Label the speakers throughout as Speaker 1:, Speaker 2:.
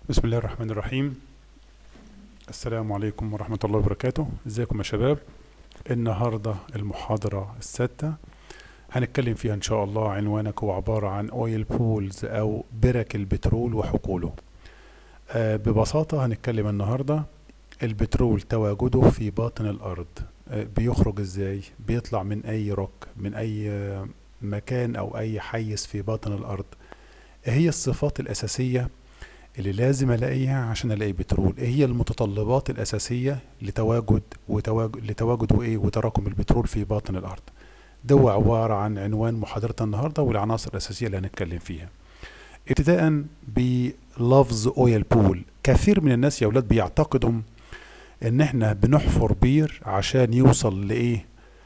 Speaker 1: بسم الله الرحمن الرحيم السلام عليكم ورحمة الله وبركاته ازيكم يا شباب النهاردة المحاضرة السادسة هنتكلم فيها ان شاء الله عنوانك هو عبارة عن اويل بولز او برك البترول وحقوله آه ببساطة هنتكلم النهاردة البترول تواجده في باطن الارض آه بيخرج ازاي بيطلع من اي روك من اي آه مكان او اي حيز في باطن الارض إيه هي الصفات الاساسية اللي لازم الاقيها عشان الاقي بترول ايه هي المتطلبات الاساسيه لتواجد وتواجد لتواجد وايه وتراكم البترول في باطن الارض ده هو عباره عن عنوان محاضره النهارده والعناصر الاساسيه اللي هنتكلم فيها ابتداء بلفظ اويل بول كثير من الناس يا اولاد بيعتقدوا ان احنا بنحفر بير عشان يوصل لايه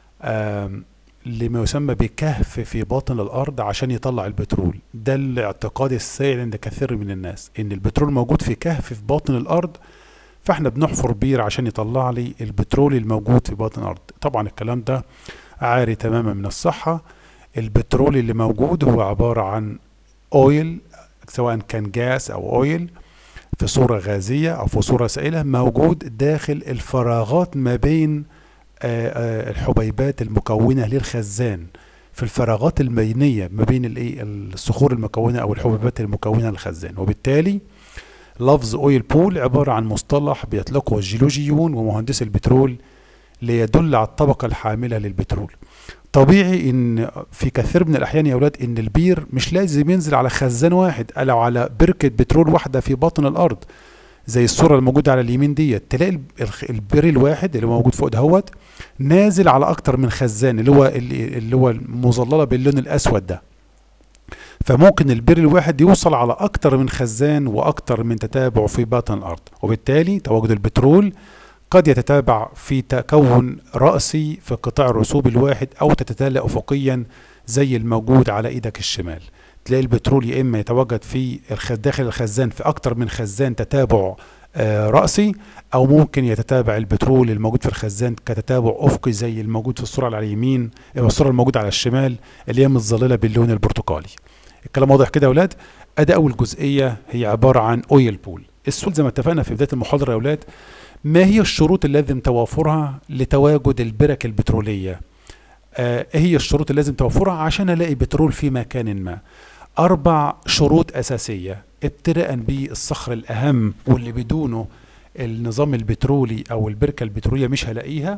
Speaker 1: لما يسمى بكهف في باطن الارض عشان يطلع البترول ده الاعتقاد السائد عند كثير من الناس ان البترول موجود في كهف في باطن الارض فاحنا بنحفر بير عشان يطلع لي البترول الموجود في باطن الارض طبعا الكلام ده عاري تماما من الصحة البترول اللي موجود هو عبارة عن اويل سواء كان جاس او اويل في صورة غازية او في صورة سائلة موجود داخل الفراغات ما بين الحبيبات المكونة للخزان في الفراغات المينية ما بين الايه الصخور المكونة او الحبيبات المكونة للخزان وبالتالي لفظ اويل بول عبارة عن مصطلح بيطلقه الجيولوجيون ومهندسي البترول ليدل على الطبقة الحاملة للبترول طبيعي ان في كثير من الاحيان يا اولاد ان البير مش لازم ينزل على خزان واحد او على بركة بترول واحدة في باطن الارض زي الصورة الموجودة على اليمين ديت تلاقي البير الواحد اللي موجود فوق دهوت نازل على اكتر من خزان اللي هو اللي هو مظللة باللون الاسود ده فممكن البير الواحد يوصل على اكتر من خزان واكتر من تتابع في باطن الارض وبالتالي تواجد البترول قد يتتابع في تكون رأسي في قطاع الرسوب الواحد او تتتالى افقيا زي الموجود على ايدك الشمال تلاقي البترول يا اما يتواجد في داخل الخزان في اكتر من خزان تتابع آه رأسي او ممكن يتتابع البترول الموجود في الخزان كتتابع افقي زي الموجود في الصورة على اليمين او الصورة الموجودة على الشمال اللي هي متظللة باللون البرتقالي الكلام واضح كده يا اولاد ادي اول جزئية هي عبارة عن اويل بول السؤال زي ما اتفقنا في بداية المحاضرة يا اولاد ما هي الشروط اللي لازم توافرها لتواجد البرك البترولية آه ايه هي الشروط اللي لازم توفرها عشان الاقي بترول في مكان ما أربع شروط أساسية ابتداء بالصخر الأهم واللي بدونه النظام البترولي أو البركة البترولية مش هلاقيها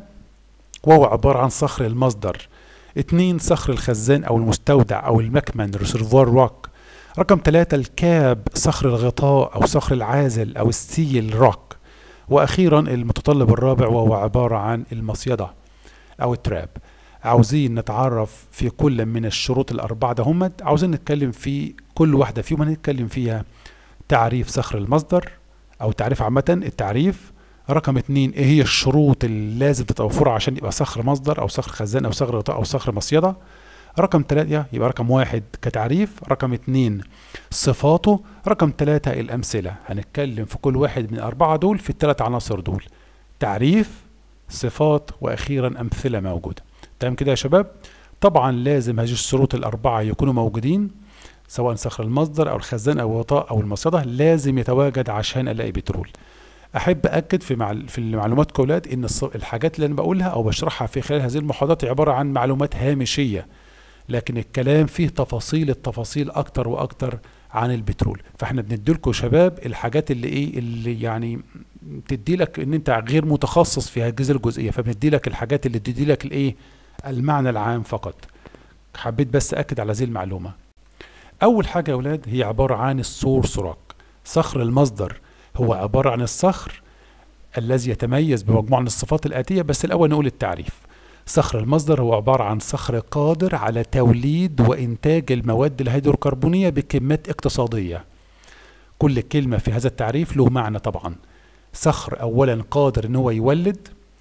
Speaker 1: وهو عبارة عن صخر المصدر اتنين صخر الخزان أو المستودع أو المكمن ريسيرفوار روك رقم ثلاثة الكاب صخر الغطاء أو صخر العازل أو السيل روك وأخيرا المتطلب الرابع وهو عبارة عن المصيدة أو التراب عاوزين نتعرف في كل من الشروط الأربعة ده هم عاوزين نتكلم في كل واحدة فيهم هنتكلم فيها تعريف صخر المصدر أو تعريف عامة التعريف رقم اتنين ايه هي الشروط اللي لازم تتوفرها عشان يبقى صخر مصدر أو صخر خزان أو صخر غطاء أو صخر مصيدة رقم ثلاثة يبقى رقم واحد كتعريف رقم اتنين صفاته رقم ثلاثة الأمثلة هنتكلم في كل واحد من الأربعة دول في الثلاث عناصر دول تعريف صفات وأخيرا أمثلة موجودة تمام كده يا شباب طبعا لازم هذه الشروط الأربعة يكونوا موجودين سواء صخر المصدر أو الخزان أو الغطاء أو المصيدة لازم يتواجد عشان ألاقي بترول أحب أكد في مع في المعلومات كولاد إن الحاجات اللي أنا بقولها أو بشرحها في خلال هذه المحاضرات عبارة عن معلومات هامشية لكن الكلام فيه تفاصيل التفاصيل أكتر وأكتر عن البترول فاحنا بنديلكم شباب الحاجات اللي ايه اللي يعني تدي لك ان انت غير متخصص في هذه الجزئيه فبندي لك الحاجات اللي تدي لك الايه المعنى العام فقط حبيت بس اكد على هذه المعلومه اول حاجه يا اولاد هي عباره عن السورس روك صخر المصدر هو عباره عن الصخر الذي يتميز بمجموعه من الصفات الاتيه بس الاول نقول التعريف صخر المصدر هو عبارة عن صخر قادر على توليد وإنتاج المواد الهيدروكربونية بكميات اقتصادية كل كلمة في هذا التعريف له معنى طبعا صخر أولا قادر إن هو يولد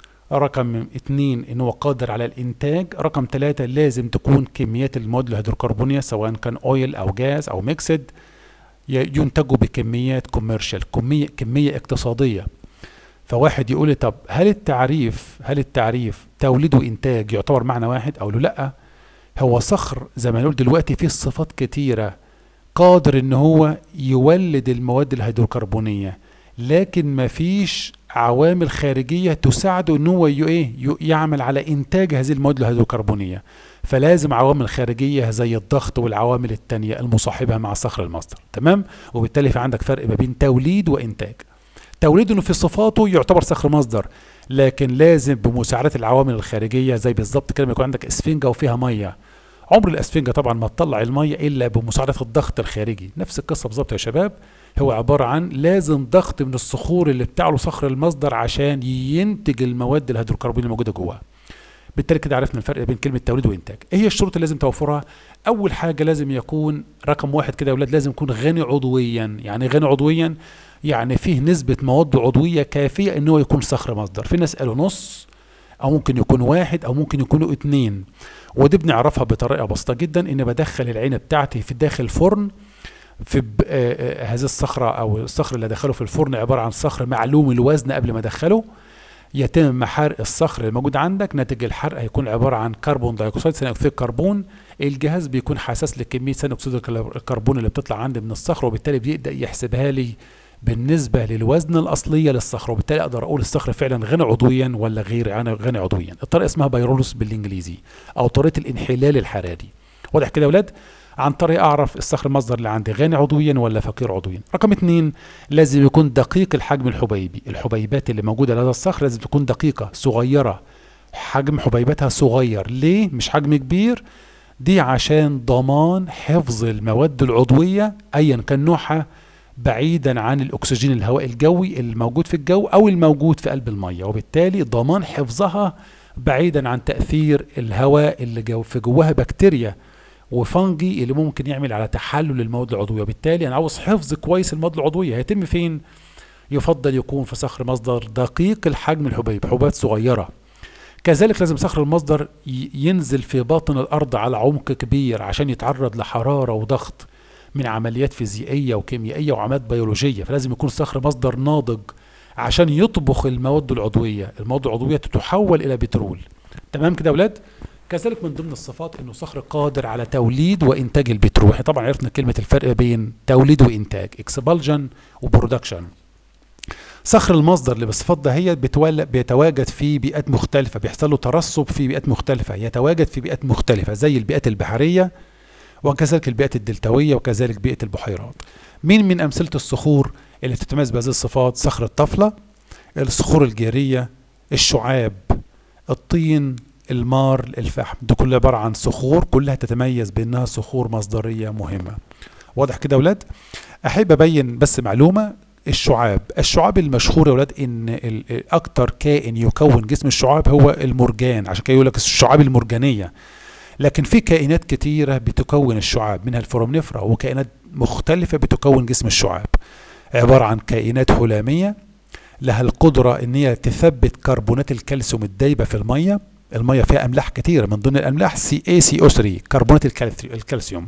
Speaker 1: رقم اتنين إن هو قادر على الإنتاج رقم ثلاثة لازم تكون كميات المواد الهيدروكربونية سواء كان أويل أو جاز أو ميكسد ينتجوا بكميات كوميرشال كمية, كمية اقتصادية فواحد يقول لي طب هل التعريف هل التعريف توليد وانتاج يعتبر معنى واحد او لا هو صخر زي ما نقول دلوقتي فيه صفات كتيره قادر ان هو يولد المواد الهيدروكربونيه لكن مفيش عوامل خارجيه تساعده ان هو ي- ايه ي- يعمل على انتاج هذه المواد الهيدروكربونيه فلازم عوامل خارجيه زي الضغط والعوامل التانية المصاحبه مع صخر المصدر تمام وبالتالي في عندك فرق ما بين توليد وانتاج توليد انه في صفاته يعتبر صخر مصدر لكن لازم بمساعده العوامل الخارجيه زي بالظبط كده لما يكون عندك اسفنجه وفيها ميه عمر الاسفنجه طبعا ما تطلع الميه الا بمساعده الضغط الخارجي نفس القصه بالظبط يا شباب هو عباره عن لازم ضغط من الصخور اللي بتعلو صخر المصدر عشان ينتج المواد الهيدروكربونيه الموجوده جواه بالتالي كده عرفنا الفرق بين كلمه توليد وانتاج ايه هي الشروط اللي لازم توفرها اول حاجه لازم يكون رقم واحد كده يا اولاد لازم يكون غني عضويا يعني غني عضويا يعني فيه نسبه مواد عضويه كافيه ان هو يكون صخر مصدر في ناس قالوا نص او ممكن يكون واحد او ممكن يكونوا اتنين ودي بنعرفها بطريقه بسيطه جدا ان بدخل العينه بتاعتي في داخل فرن في ب- آه، آه، هذه الصخره او الصخر اللي دخله في الفرن عباره عن صخر معلوم الوزن قبل ما ادخله يتم حرق الصخر الموجود عندك ناتج الحرق هيكون عباره عن كربون دايوكسيد ثاني اكسيد الكربون الجهاز بيكون حساس لكميه ثاني اكسيد الكل- الكربون اللي بتطلع عندي من الصخر وبالتالي بيبدا يحسبها لي بالنسبه للوزن الاصليه للصخر وبالتالي اقدر اقول الصخر فعلا غني عضويا ولا غير غني غني عضويا الطريقه اسمها بايرولوس بالانجليزي او طريقه الانحلال الحراري واضح كده يا اولاد عن طريق اعرف الصخر المصدر اللي عندي غني عضويا ولا فقير عضويا رقم اتنين لازم يكون دقيق الحجم الحبيبي الحبيبات اللي موجوده لدى الصخر لازم تكون دقيقه صغيره حجم حبيباتها صغير ليه مش حجم كبير دي عشان ضمان حفظ المواد العضويه ايا كان نوعها بعيدا عن الاكسجين الهواء الجوي الموجود في الجو او الموجود في قلب الميه وبالتالي ضمان حفظها بعيدا عن تاثير الهواء اللي جو في جواها بكتيريا وفانجي اللي ممكن يعمل على تحلل المواد العضويه وبالتالي انا عاوز حفظ كويس المواد العضويه هيتم فين يفضل يكون في صخر مصدر دقيق الحجم الحبيب حبوبات صغيره كذلك لازم صخر المصدر ي- ينزل في باطن الارض على عمق كبير عشان يتعرض لحراره وضغط من عمليات فيزيائيه وكيميائيه وعمليات بيولوجيه فلازم يكون صخر مصدر ناضج عشان يطبخ المواد العضويه المواد العضويه تتحول الى بترول تمام كده يا اولاد كذلك من ضمن الصفات انه صخر قادر على توليد وانتاج البترول احنا طبعا عرفنا كلمه الفرق بين توليد وانتاج اكسبالجن وبرودكشن صخر المصدر اللي بالصفات ده هي بتول- بيتواجد في بيئات مختلفة بيحصل له ترسب في بيئات مختلفة يتواجد في بيئات مختلفة زي البيئات البحرية وكذلك البيئات الدلتوية وكذلك بيئة البحيرات مين من أمثلة الصخور اللي تتميز بهذه الصفات صخر الطفلة الصخور الجيرية الشعاب الطين المار الفحم دي كلها عبارة عن صخور كلها تتميز بأنها صخور مصدرية مهمة واضح كده يا أولاد أحب أبين بس معلومة الشعاب الشعاب المشهور يا ولاد ان ال- ال- اكتر كائن يكون جسم الشعاب هو المرجان عشان كده يقول لك الشعاب المرجانيه لكن في كائنات كتيره بتكون الشعاب منها الفورامنيفرا وكائنات مختلفه بتكون جسم الشعاب عباره عن كائنات هلاميه لها القدره ان هي تثبت كربونات الكالسيوم الدايبه في الميه الميه فيها املاح كتيره من ضمن الاملاح سي اي سي او 3 كربونات الكالثري- الكالسيوم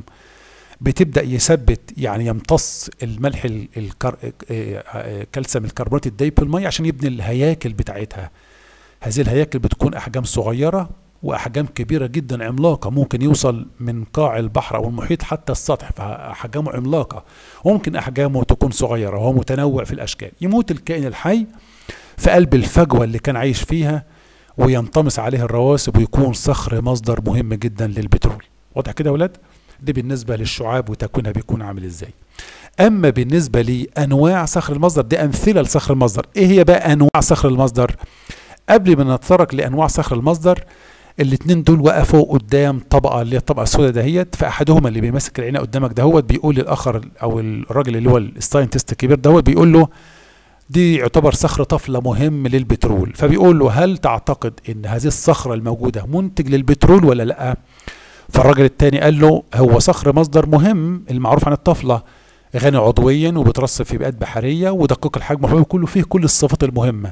Speaker 1: بتبدا يثبت يعني يمتص الملح ال- الكر... آه، آه، كالسيوم الكربونات الدايب في الميه عشان يبني الهياكل بتاعتها هذه الهياكل بتكون احجام صغيره واحجام كبيره جدا عملاقه ممكن يوصل من قاع البحر او المحيط حتى السطح فاحجامه عملاقه وممكن احجامه تكون صغيره وهو متنوع في الاشكال يموت الكائن الحي في قلب الفجوه اللي كان عايش فيها وينطمس عليه الرواسب ويكون صخر مصدر مهم جدا للبترول واضح كده يا ولاد دي بالنسبه للشعاب وتكوينها بيكون عامل ازاي اما بالنسبه لانواع صخر المصدر دي امثله لصخر المصدر ايه هي بقى انواع صخر المصدر قبل ما نتطرق لانواع صخر المصدر الاثنين دول وقفوا قدام طبقه اللي هي الطبقه السوداء دهيت فاحدهما اللي بيمسك العينه قدامك دهوت بيقول للاخر او الراجل اللي هو الساينتست الكبير دهوت بيقول له دي يعتبر صخر طفله مهم للبترول فبيقول له هل تعتقد ان هذه الصخره الموجوده منتج للبترول ولا لا فالراجل التاني قال له هو صخر مصدر مهم المعروف عن الطفله غني عضويا وبترسب في بيئات بحريه ودقيق الحجم وحبيبه كله فيه كل الصفات المهمه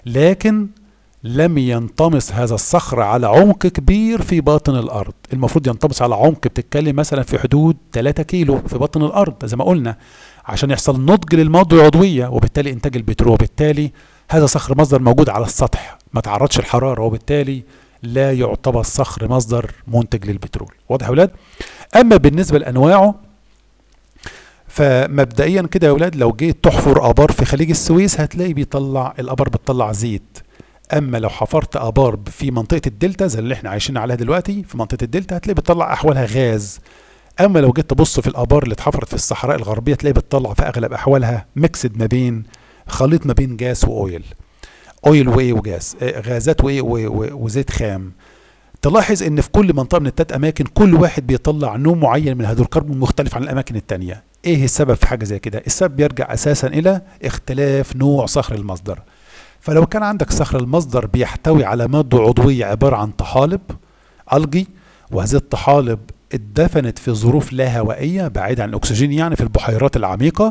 Speaker 1: لكن لم ينطمس هذا الصخر على عمق كبير في باطن الارض المفروض ينطمس على عمق بتتكلم مثلا في حدود 3 كيلو في باطن الارض زي ما قلنا عشان يحصل نضج للمواد العضويه وبالتالي انتاج البترول وبالتالي هذا صخر مصدر موجود على السطح ما تعرضش الحراره وبالتالي لا يعتبر صخر مصدر منتج للبترول واضح يا اولاد اما بالنسبه لانواعه فمبدئيا كده يا ولاد لو جيت تحفر ابار في خليج السويس هتلاقي بيطلع الابار بتطلع زيت اما لو حفرت ابار في منطقه الدلتا زي اللي احنا عايشين عليها دلوقتي في منطقه الدلتا هتلاقي بتطلع احوالها غاز اما لو جيت تبص في الابار اللي اتحفرت في الصحراء الغربيه تلاقي بتطلع في اغلب احوالها ميكسد ما بين خليط ما بين جاس واويل اويل وايه وجاس آه، غازات وايه و- و- وزيت خام تلاحظ ان في كل منطقه من التلات اماكن كل واحد بيطلع نوع معين من الهيدروكربون مختلف عن الاماكن التانية ايه السبب في حاجه زي كده السبب بيرجع اساسا الى اختلاف نوع صخر المصدر فلو كان عندك صخر المصدر بيحتوي على ماده عضويه عباره عن طحالب الجي وهذه الطحالب اتدفنت في ظروف لا هوائيه بعيده عن الاكسجين يعني في البحيرات العميقه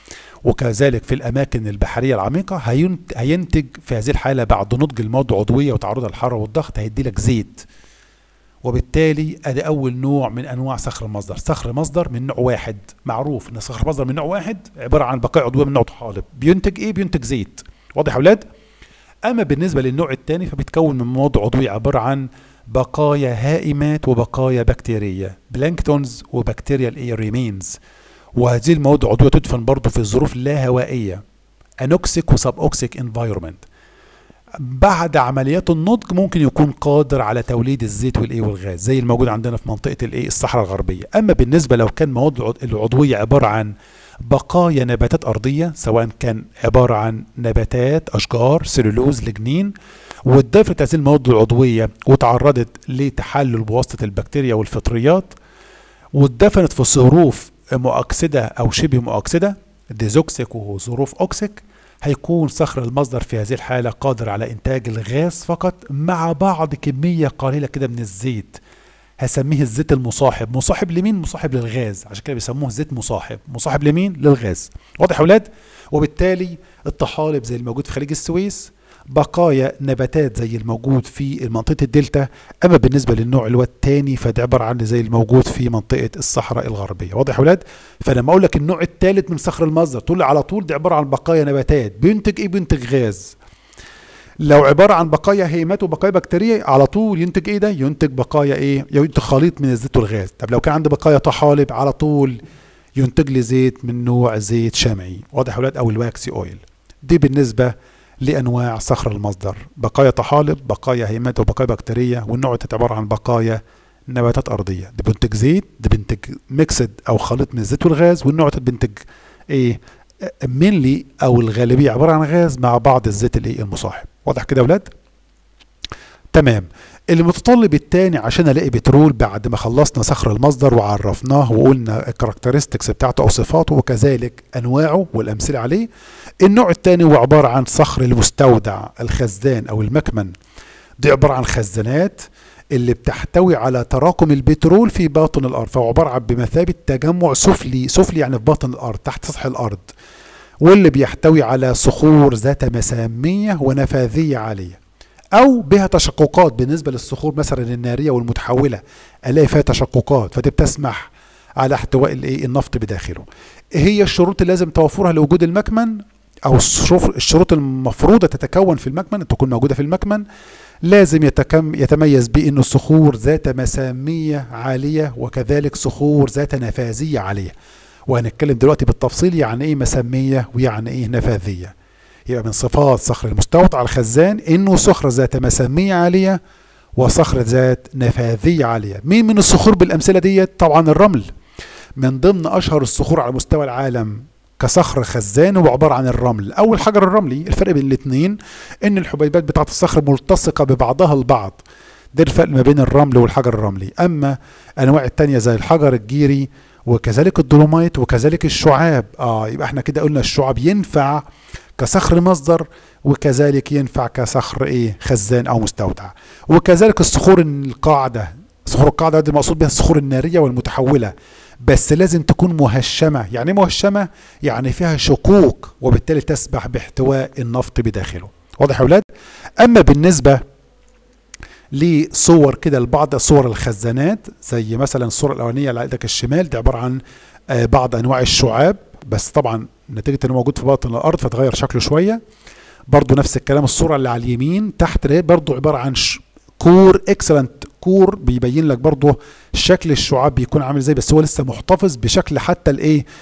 Speaker 1: وكذلك في الاماكن البحريه العميقه هينت- هينتج في هذه الحاله بعد نضج المواد العضويه وتعرضها للحراره والضغط هيدي لك زيت وبالتالي ادي اول نوع من انواع صخر المصدر صخر مصدر من نوع واحد معروف ان صخر مصدر من نوع واحد عباره عن بقايا عضويه من نوع طحالب بينتج ايه بينتج زيت واضح يا اولاد اما بالنسبه للنوع الثاني فبيتكون من مواد عضويه عباره عن بقايا هائمات وبقايا بكتيريه بلانكتونز وبكتيريال ايه ريمينز وهذه المواد العضويه تدفن برضه في ظروف لا هوائيه انوكسيك وسب اوكسيك انفايرمنت بعد عمليات النضج ممكن يكون قادر على توليد الزيت والايه والغاز زي الموجود عندنا في منطقه الايه الصحراء الغربيه اما بالنسبه لو كان مواد العض- العضويه عباره عن بقايا نباتات ارضيه سواء كان عباره عن نباتات اشجار سلولوز لجنين واتضافت هذه المواد العضويه وتعرضت لتحلل بواسطه البكتيريا والفطريات واتدفنت في ظروف مؤكسده او شبه مؤكسده ديزوكسيك وظروف اوكسيك هيكون صخر المصدر في هذه الحالة قادر على إنتاج الغاز فقط مع بعض كمية قليلة كده من الزيت هسميه الزيت المصاحب مصاحب لمين مصاحب للغاز عشان كده بيسموه زيت مصاحب مصاحب لمين للغاز واضح يا اولاد وبالتالي الطحالب زي الموجود في خليج السويس بقايا نباتات زي الموجود في منطقة الدلتا أما بالنسبة للنوع اللي هو الثاني فده عبارة عن زي الموجود في منطقة الصحراء الغربية واضح يا أولاد فلما أقول لك النوع الثالث من صخر المصدر تقول لي على طول ده عبارة عن بقايا نباتات بينتج إيه بينتج غاز لو عبارة عن بقايا هيمات وبقايا بكتيرية على طول ينتج ايه ده؟ ينتج بقايا ايه؟ ينتج خليط من الزيت والغاز، طب لو كان عندي بقايا طحالب على طول ينتج لي زيت من نوع زيت شمعي، واضح يا ولاد او الواكسي اويل. دي بالنسبة لانواع صخر المصدر، بقايا طحالب، بقايا هيمات وبقايا بكتيرية، والنوع التالت عبارة عن بقايا نباتات ارضية، ده بينتج زيت، ده بينتج ميكسد او خليط من الزيت والغاز، والنوع التالت بينتج ايه؟ مينلي او الغالبيه عباره عن غاز مع بعض الزيت الايه المصاحب واضح كده يا اولاد تمام المتطلب الثاني عشان الاقي بترول بعد ما خلصنا صخر المصدر وعرفناه وقلنا الكاركترستكس بتاعته او صفاته وكذلك انواعه والامثله عليه النوع الثاني هو عباره عن صخر المستودع الخزان او المكمن دي عباره عن خزانات اللي بتحتوي على تراكم البترول في باطن الارض فهو عباره عن بمثابه تجمع سفلي سفلي يعني في باطن الارض تحت سطح الارض واللي بيحتوي على صخور ذات مساميه ونفاذيه عاليه او بها تشققات بالنسبه للصخور مثلا الناريه والمتحوله الاقي فيها تشققات فدي بتسمح على احتواء الايه النفط بداخله إيه هي الشروط اللي لازم توفرها لوجود المكمن او الشروط الشروط المفروضه تتكون في المكمن أن تكون موجوده في المكمن لازم يتكم يتميز بأن الصخور ذات مسامية عالية وكذلك صخور ذات نفاذية عالية وهنتكلم دلوقتي بالتفصيل يعني ايه مسامية ويعني ايه نفاذية يبقى من صفات صخر المستوطع الخزان انه صخرة ذات مسامية عالية وصخرة ذات نفاذية عالية مين من الصخور بالأمثلة ديت طبعا الرمل من ضمن أشهر الصخور على مستوى العالم كصخر خزان هو عبارة عن الرمل أو الحجر الرملي الفرق بين الاثنين إن الحبيبات بتاعة الصخر ملتصقة ببعضها البعض ده الفرق ما بين الرمل والحجر الرملي أما أنواع التانية زي الحجر الجيري وكذلك الدولومايت وكذلك الشعاب اه يبقى احنا كده قلنا الشعاب ينفع كصخر مصدر وكذلك ينفع كصخر ايه خزان او مستودع وكذلك الصخور القاعده صخور القاعده دي المقصود بها الصخور الناريه والمتحوله بس لازم تكون مهشمه يعني ايه مهشمه يعني فيها شقوق وبالتالي تسمح باحتواء النفط بداخله واضح يا اولاد اما بالنسبه لصور كده لبعض صور الخزانات زي مثلا الصوره الاولانيه على ايدك الشمال دي عباره عن آه بعض انواع الشعاب بس طبعا نتيجه انه موجود في باطن الارض فتغير شكله شويه برضو نفس الكلام الصوره اللي على اليمين تحت برضو عباره عن ش... كور اكسلنت كور بيبين لك برضو شكل الشعاب بيكون عامل ازاي بس هو لسه محتفظ بشكل حتى الايه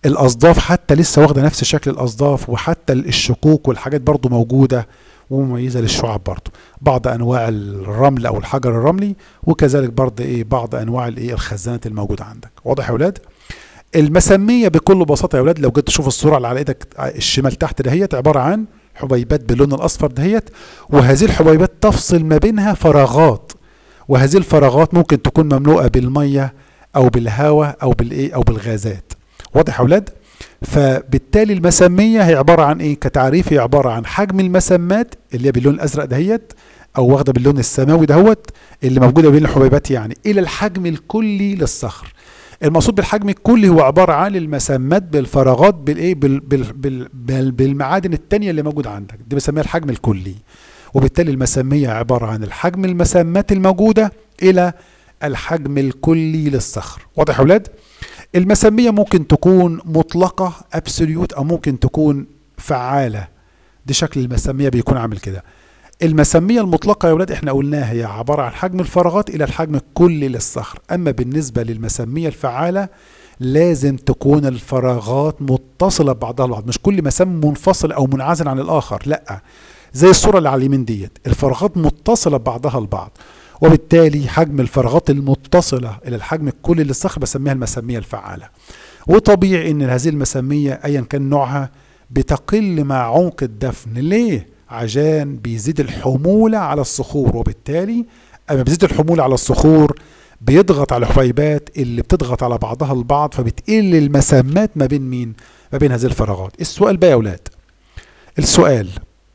Speaker 1: الاصداف حتى لسه واخده نفس شكل الاصداف وحتى الشقوق والحاجات برضو موجوده ومميزه للشعاب برضو بعض انواع الرمل او الحجر الرملي وكذلك برضو ايه بعض انواع الايه الخزانات الموجوده عندك واضح يا اولاد المسميه بكل بساطه يا اولاد لو جيت تشوف الصوره اللي على ايدك الشمال تحت دهيت عباره عن حبيبات باللون الاصفر دهيت وهذه الحبيبات تفصل ما بينها فراغات وهذه الفراغات ممكن تكون مملوءه بالميه او بالهواء او بالايه او بالغازات واضح يا اولاد فبالتالي المسميه هي عباره عن ايه كتعريف هي عباره عن حجم المسمات اللي هي باللون الازرق دهيت او واخده باللون السماوي دهوت اللي موجوده بين الحبيبات يعني الى الحجم الكلي للصخر المقصود بالحجم الكلي هو عباره عن المسمات بالفراغات بالايه بال بال بال بال بالمعادن التانية اللي موجوده عندك دي بسميها الحجم الكلي وبالتالي المسميه عباره عن الحجم المسمات الموجوده الى الحجم الكلي للصخر واضح يا اولاد المسميه ممكن تكون مطلقه ابسوليوت او ممكن تكون فعاله دي شكل المسميه بيكون عامل كده المسميه المطلقه يا اولاد احنا قلناها هي عباره عن حجم الفراغات الى الحجم الكلي للصخر اما بالنسبه للمسميه الفعاله لازم تكون الفراغات متصله ببعضها البعض مش كل مسام منفصل او منعزل عن الاخر لا زي الصوره اللي على اليمين ديت الفراغات متصله ببعضها البعض وبالتالي حجم الفراغات المتصله الى الحجم الكلي للصخر بسميها المسميه الفعاله وطبيعي ان هذه المسميه ايا كان نوعها بتقل مع عمق الدفن ليه عشان بيزيد الحمولة على الصخور وبالتالي أما بيزيد الحمولة على الصخور بيضغط على الحبيبات اللي بتضغط على بعضها البعض فبتقل المسامات ما بين مين؟ ما بين هذه الفراغات. السؤال بقى يا أولاد السؤال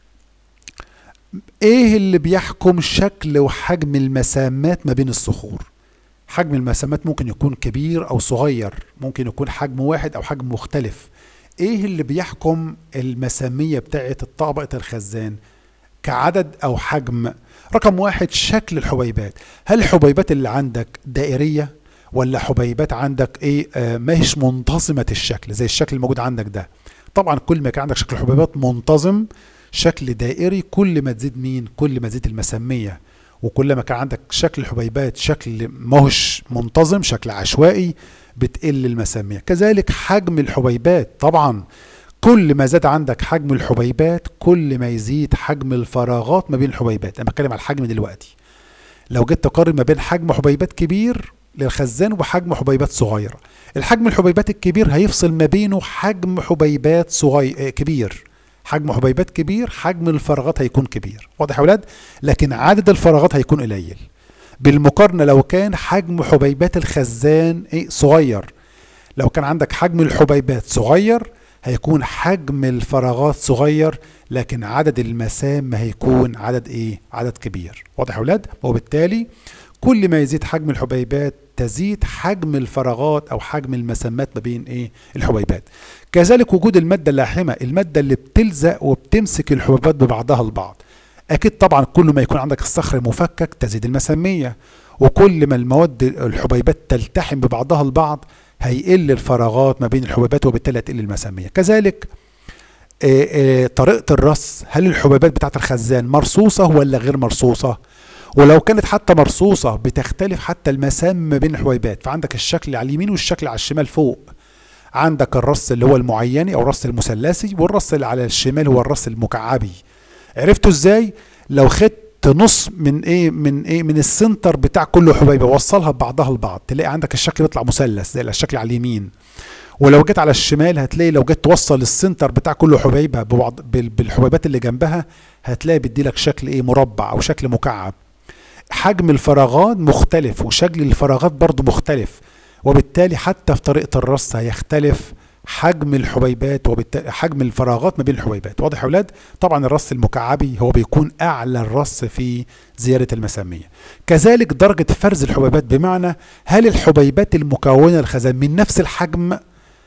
Speaker 1: إيه اللي بيحكم شكل وحجم المسامات ما بين الصخور؟ حجم المسامات ممكن يكون كبير أو صغير، ممكن يكون حجم واحد أو حجم مختلف. ايه اللي بيحكم المسامية بتاعت طبقة الخزان كعدد او حجم رقم واحد شكل الحبيبات هل الحبيبات اللي عندك دائرية ولا حبيبات عندك ايه آه ماهيش منتظمة الشكل زي الشكل الموجود عندك ده طبعا كل ما كان عندك شكل حبيبات منتظم شكل دائري كل ما تزيد مين كل ما تزيد المسمية وكل ما كان عندك شكل الحبيبات شكل ماهوش منتظم شكل عشوائي بتقل المسامية كذلك حجم الحبيبات طبعا كل ما زاد عندك حجم الحبيبات كل ما يزيد حجم الفراغات ما بين الحبيبات انا بتكلم على الحجم دلوقتي لو جيت تقارن ما بين حجم حبيبات كبير للخزان وحجم حبيبات صغيرة الحجم الحبيبات الكبير هيفصل ما بينه حجم حبيبات صغير كبير حجم حبيبات كبير حجم الفراغات هيكون كبير واضح يا اولاد لكن عدد الفراغات هيكون قليل بالمقارنة لو كان حجم حبيبات الخزان ايه صغير لو كان عندك حجم الحبيبات صغير هيكون حجم الفراغات صغير لكن عدد المسام هيكون عدد ايه عدد كبير واضح يا اولاد وبالتالي كل ما يزيد حجم الحبيبات تزيد حجم الفراغات او حجم المسامات ما بين ايه الحبيبات كذلك وجود الماده اللاحمه الماده اللي بتلزق وبتمسك الحبيبات ببعضها البعض اكيد طبعا كل ما يكون عندك الصخر مفكك تزيد المساميه وكل ما المواد الحبيبات تلتحم ببعضها البعض هيقل الفراغات ما بين الحبيبات وبالتالي هتقل المساميه كذلك آآ آآ طريقه الرص هل الحبيبات بتاعت الخزان مرصوصه ولا غير مرصوصه ولو كانت حتى مرصوصه بتختلف حتى المسام ما بين الحبيبات فعندك الشكل على اليمين والشكل على الشمال فوق عندك الرص اللي هو المعيني او الرص المثلثي والرص اللي على الشمال هو الرص المكعبي عرفتوا ازاي لو خدت نص من ايه من ايه من السنتر بتاع كل حبيبه وصلها ببعضها البعض تلاقي عندك الشكل بيطلع مثلث زي الشكل على اليمين ولو جيت على الشمال هتلاقي لو جيت توصل السنتر بتاع كل حبيبه ببعض بالحبيبات اللي جنبها هتلاقي بيديلك شكل ايه مربع او شكل مكعب حجم الفراغات مختلف وشكل الفراغات برضو مختلف وبالتالي حتى في طريقه الرص هيختلف حجم الحبيبات وبالتالي حجم الفراغات ما بين الحبيبات واضح يا اولاد طبعا الرص المكعبي هو بيكون اعلى الرص في زياده المساميه كذلك درجه فرز الحبيبات بمعنى هل الحبيبات المكونه الخزان من نفس الحجم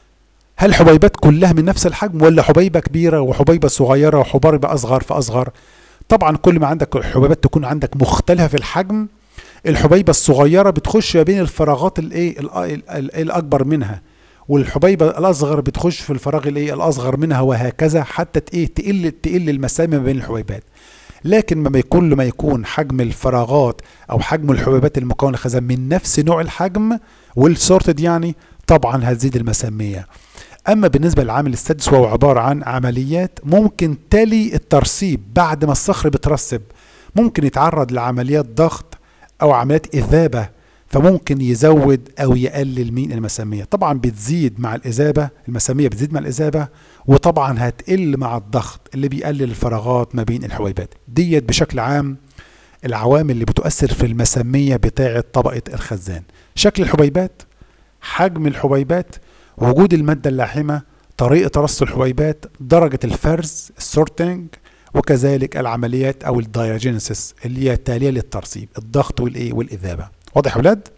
Speaker 1: هل الحبيبات كلها من نفس الحجم ولا حبيبه كبيره وحبيبه صغيره وحبيبه اصغر فاصغر طبعا كل ما عندك الحبيبات تكون عندك مختلفه في الحجم الحبيبه الصغيره بتخش ما بين الفراغات الايه الاكبر منها والحبيبه الاصغر بتخش في الفراغ الايه الاصغر منها وهكذا حتى ايه تقل تقل المسافه ما بين الحبيبات لكن ما يكون ما يكون حجم الفراغات او حجم الحبيبات المكونه الخزان من نفس نوع الحجم والسورتد يعني طبعا هتزيد المساميه أما بالنسبة للعامل السادس وهو عبارة عن عمليات ممكن تلي الترسيب بعد ما الصخر بترسب ممكن يتعرض لعمليات ضغط أو عمليات إذابة فممكن يزود أو يقلل مين المسامية طبعا بتزيد مع الإذابة المسامية بتزيد مع الإذابة وطبعا هتقل مع الضغط اللي بيقلل الفراغات ما بين الحبيبات ديت بشكل عام العوامل اللي بتؤثر في المسامية بتاعة طبقة الخزان شكل الحبيبات حجم الحبيبات وجود المادة اللاحمة طريقة رص الحبيبات درجة الفرز السورتنج وكذلك العمليات او الدايجينيسيس اللي هي التالية للترسيب الضغط والايه والاذابة واضح يا ولاد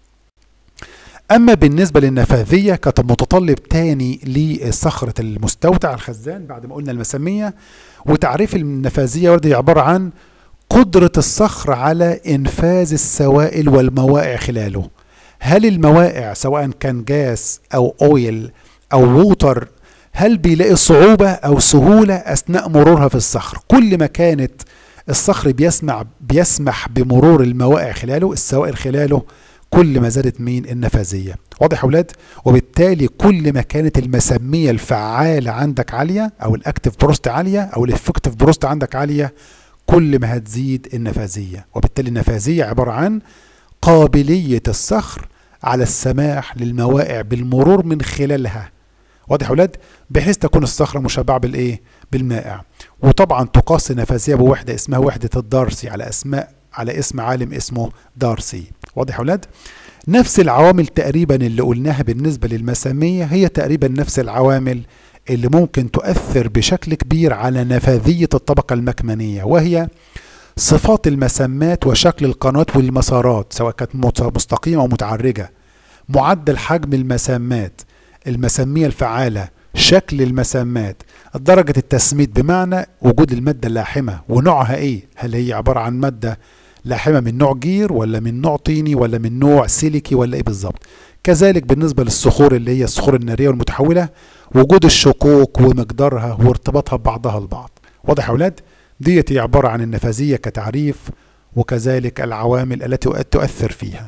Speaker 1: اما بالنسبة للنفاذية كانت متطلب تاني لصخرة المستودع الخزان بعد ما قلنا المسامية وتعريف النفاذية ولد عبارة عن قدرة الصخر على انفاذ السوائل والموائع خلاله هل الموائع سواء كان جاس او اويل او ووتر هل بيلاقي صعوبة أو سهولة أثناء مرورها في الصخر كل ما كانت الصخر بيسمع بيسمح بمرور الموائع خلاله السوائل خلاله كل ما زادت مين النفاذية واضح يا أولاد وبالتالي كل ما كانت المسمية الفعالة عندك عالية أو الأكتف بروست عالية أو الإفكتيف بروست عندك عالية كل ما هتزيد النفاذية وبالتالي النفاذية عبارة عن قابلية الصخر على السماح للموائع بالمرور من خلالها واضح يا ولاد بحيث تكون الصخره مشبعه بالايه بالمائع وطبعا تقاس النفاذيه بوحده اسمها وحده الدارسي على اسماء على اسم عالم اسمه دارسي واضح يا ولاد نفس العوامل تقريبا اللي قلناها بالنسبه للمساميه هي تقريبا نفس العوامل اللي ممكن تؤثر بشكل كبير على نفاذيه الطبقه المكمنيه وهي صفات المسامات وشكل القنوات والمسارات سواء كانت مستقيمه او متعرجه معدل حجم المسامات المسامية الفعالة شكل المسامات درجة التسميد بمعنى وجود المادة اللاحمة ونوعها ايه هل هي عبارة عن مادة لاحمة من نوع جير ولا من نوع طيني ولا من نوع سيليكي ولا ايه بالظبط كذلك بالنسبة للصخور اللي هي الصخور النارية والمتحولة وجود الشقوق ومقدارها وارتباطها ببعضها البعض واضح يا اولاد ديت هي عبارة عن النفاذية كتعريف وكذلك العوامل التي تؤثر فيها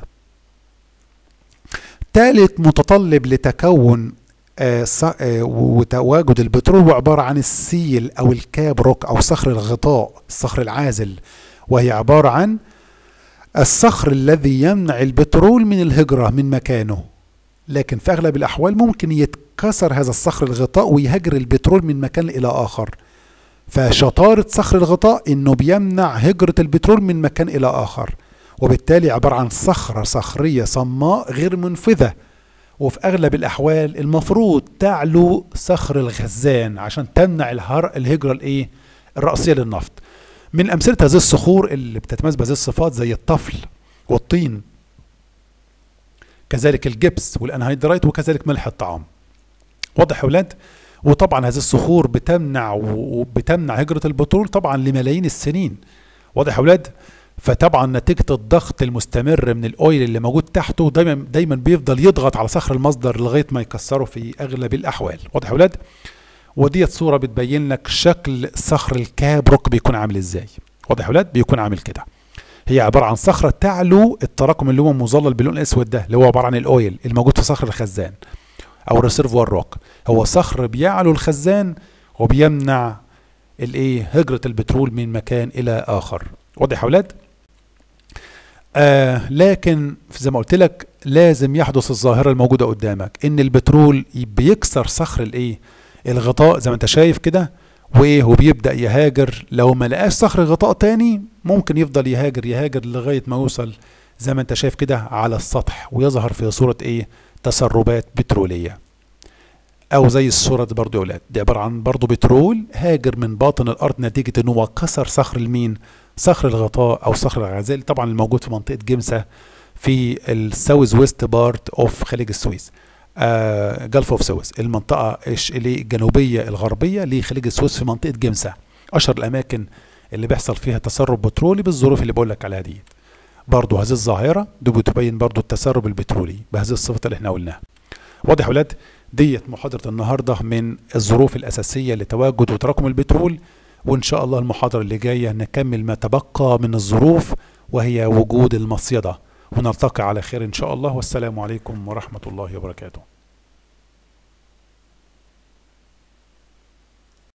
Speaker 1: ثالث متطلب لتكون آه آه وتواجد البترول هو عبارة عن السيل أو الكابروك أو صخر الغطاء الصخر العازل وهي عبارة عن الصخر الذي يمنع البترول من الهجرة من مكانه لكن في أغلب الأحوال ممكن يتكسر هذا الصخر الغطاء ويهجر البترول من مكان إلى آخر فشطارة صخر الغطاء إنه بيمنع هجرة البترول من مكان إلى آخر وبالتالي عبارة عن صخرة صخرية صماء غير منفذة وفي أغلب الأحوال المفروض تعلو صخر الخزان عشان تمنع الهر الهجرة الإيه الرأسية للنفط من أمثلة هذه الصخور اللي بتتميز بهذه الصفات زي الطفل والطين كذلك الجبس والأنهيدرايت وكذلك ملح الطعام واضح يا ولاد وطبعا هذه الصخور بتمنع وبتمنع هجرة البترول طبعا لملايين السنين واضح يا ولاد فطبعا نتيجة الضغط المستمر من الاويل اللي موجود تحته دايما دايما بيفضل يضغط على صخر المصدر لغايه ما يكسره في اغلب الاحوال واضح يا ولاد وديت صوره بتبين لك شكل صخر الكابروك بيكون عامل ازاي واضح يا ولاد بيكون عامل كده هي عباره عن صخره تعلو التراكم اللي هو مظلل باللون الاسود ده اللي هو عباره عن الاويل الموجود في صخر الخزان او ريسيرفوار روك هو صخر بيعلو الخزان وبيمنع الايه هجره البترول من مكان الى اخر واضح يا ولاد آه لكن زي ما قلت لك لازم يحدث الظاهره الموجوده قدامك ان البترول بيكسر صخر الايه الغطاء زي ما انت شايف كده وايه وبيبدا يهاجر لو ما لقاش صخر غطاء تاني ممكن يفضل يهاجر يهاجر لغايه ما يوصل زي ما انت شايف كده على السطح ويظهر في صوره ايه تسربات بتروليه او زي الصوره دي برضو يا اولاد دي عباره عن برضو بترول هاجر من باطن الارض نتيجه ان هو كسر صخر المين صخر الغطاء او صخر الغزال طبعا الموجود في منطقه جمسة في الساوث ويست بارت اوف خليج السويس جلف اوف سويس المنطقه الجنوبيه الغربيه لخليج السويس في منطقه جمسة اشهر الاماكن اللي بيحصل فيها تسرب بترولي بالظروف اللي بقول لك عليها دي برضو هذه الظاهره دي بتبين برضو التسرب البترولي بهذه الصفه اللي احنا قلناها واضح يا ولاد ديت محاضره النهارده من الظروف الاساسيه لتواجد وتراكم البترول وإن شاء الله المحاضرة اللي جاية نكمل ما تبقى من الظروف وهي وجود المصيدة ونلتقي على خير إن شاء الله والسلام عليكم ورحمة الله وبركاته